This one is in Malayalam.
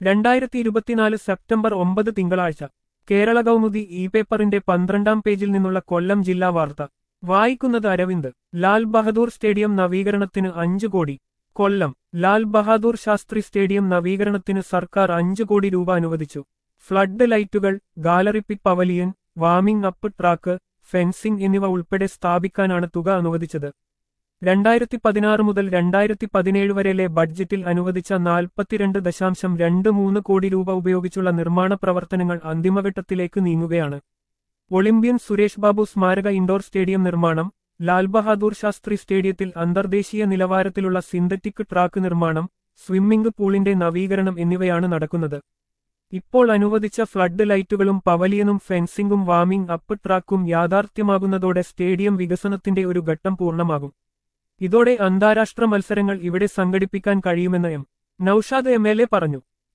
രണ്ടായിരത്തി ഇരുപത്തിനാല് സെപ്റ്റംബർ ഒമ്പത് തിങ്കളാഴ്ച കേരള കൗമുദി ഇ പേപ്പറിന്റെ പന്ത്രണ്ടാം പേജിൽ നിന്നുള്ള കൊല്ലം ജില്ലാ വാർത്ത വായിക്കുന്നത് അരവിന്ദ് ലാൽ ബഹദൂർ സ്റ്റേഡിയം നവീകരണത്തിന് അഞ്ചു കോടി കൊല്ലം ലാൽ ബഹാദൂർ ശാസ്ത്രി സ്റ്റേഡിയം നവീകരണത്തിന് സർക്കാർ അഞ്ചു കോടി രൂപ അനുവദിച്ചു ഫ്ലഡ് ലൈറ്റുകൾ ഗാലറി പിക് pavilion warming up track fencing എന്നിവ ഉൾപ്പെടെ സ്ഥാപിക്കാനാണ് തുക അനുവദിച്ചത് രണ്ടായിരത്തി പതിനാറ് മുതൽ രണ്ടായിരത്തി പതിനേഴ് വരെയിലെ ബഡ്ജറ്റിൽ അനുവദിച്ച നാൽപ്പത്തിരണ്ട് ദശാംശം രണ്ട് മൂന്ന് കോടി രൂപ ഉപയോഗിച്ചുള്ള നിർമ്മാണ പ്രവർത്തനങ്ങൾ അന്തിമഘട്ടത്തിലേക്ക് നീങ്ങുകയാണ് ഒളിമ്പ്യൻ സുരേഷ് ബാബു സ്മാരക ഇൻഡോർ സ്റ്റേഡിയം നിർമ്മാണം ലാൽ ബഹാദൂർ ശാസ്ത്രി സ്റ്റേഡിയത്തിൽ അന്തർദേശീയ നിലവാരത്തിലുള്ള സിന്തറ്റിക് ട്രാക്ക് നിർമ്മാണം സ്വിമ്മിംഗ് പൂളിന്റെ നവീകരണം എന്നിവയാണ് നടക്കുന്നത് ഇപ്പോൾ അനുവദിച്ച ഫ്ലഡ് ലൈറ്റുകളും പവലിയനും ഫെൻസിംഗും വാമിംഗ് അപ്പ് ട്രാക്കും യാഥാർത്ഥ്യമാകുന്നതോടെ സ്റ്റേഡിയം വികസനത്തിന്റെ ഒരു ഘട്ടം പൂർണ്ണമാകും ഇതോടെ അന്താരാഷ്ട്ര മത്സരങ്ങൾ ഇവിടെ സംഘടിപ്പിക്കാൻ കഴിയുമെന്ന് M Noushad M L A പറഞ്ഞു